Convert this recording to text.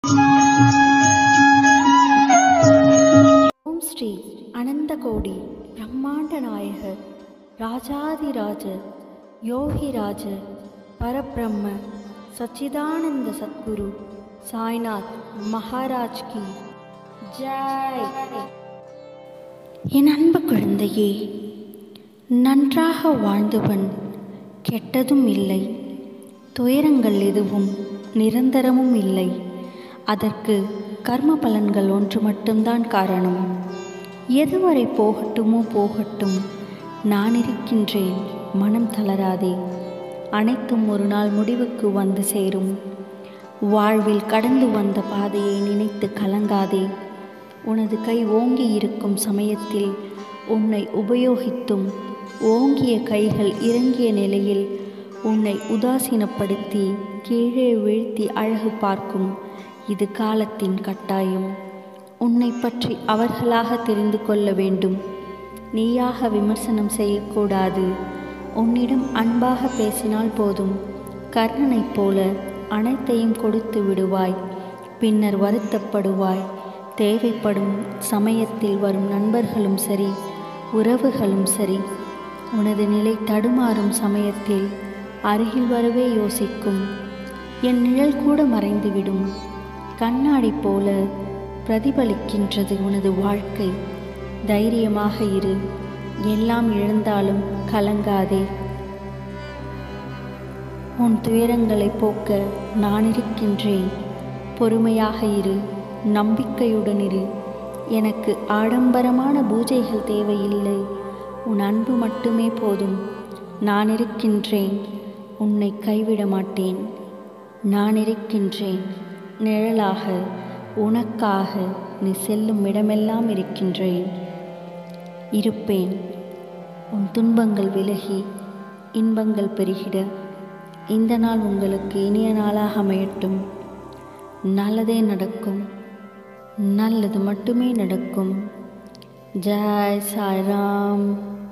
ஓம் ஸ்ரீ அனந்தகோடி பிரம்மாண்ட நாயகர் ராஜாதிராஜ யோகிராஜ பரபிரம்ம சச்சிதானந்த சத்குரு சாய்நாத் மகாராஜ் கி ஜெய் என் அன்பு குழந்தையே நன்றாக வாழ்ந்தவன் கெட்டதும் இல்லை துயரங்கள் எதுவும் நிரந்தரமும் இல்லை அதற்கு கர்ம பலன்கள் ஒன்று மட்டும்தான் காரணம் எதுவரை போகட்டுமோ போகட்டும் நான் இருக்கின்றேன் மனம் தளராதே அனைத்தும் ஒரு நாள் முடிவுக்கு வந்து சேரும் வாழ்வில் கடந்து வந்த பாதையை நினைத்து கலங்காதே உனது கை ஓங்கி இருக்கும் சமயத்தில் உன்னை உபயோகித்தும் ஓங்கிய கைகள் இறங்கிய நிலையில் உன்னை உதாசீனப்படுத்தி கீழே வீழ்த்தி அழகு பார்க்கும் இது காலத்தின் கட்டாயம் உன்னை பற்றி அவர்களாக தெரிந்து கொள்ள வேண்டும் நீயாக விமர்சனம் செய்யக்கூடாது உன்னிடம் அன்பாக பேசினால் போதும் கர்ணனைப் போல அனைத்தையும் கொடுத்து விடுவாய் பின்னர் வருத்தப்படுவாய் தேவைப்படும் சமயத்தில் வரும் நண்பர்களும் சரி உறவுகளும் சரி உனது நிலை தடுமாறும் சமயத்தில் அருகில் வரவே யோசிக்கும் என் நிழல் கூட மறைந்துவிடும் கண்ணாடி போல பிரதிபலிக்கின்றது உனது வாழ்க்கை தைரியமாக இரு எல்லாம் இழந்தாலும் கலங்காதே உன் துயரங்களை போக்க நான் இருக்கின்றேன் பொறுமையாக இரு நம்பிக்கையுடன் இரு எனக்கு ஆடம்பரமான பூஜைகள் தேவையில்லை உன் அன்பு மட்டுமே போதும் நான் இருக்கின்றேன் உன்னை கைவிட மாட்டேன் நான் இருக்கின்றேன் நிழலாக உனக்காக நீ செல்லும் இடமெல்லாம் இருக்கின்றேன் இருப்பேன் உன் துன்பங்கள் விலகி இன்பங்கள் பெருகிட இந்த நாள் உங்களுக்கு இனிய நாளாக அமையட்டும் நல்லதே நடக்கும் நல்லது மட்டுமே நடக்கும் ஜெய் சாய்ராம்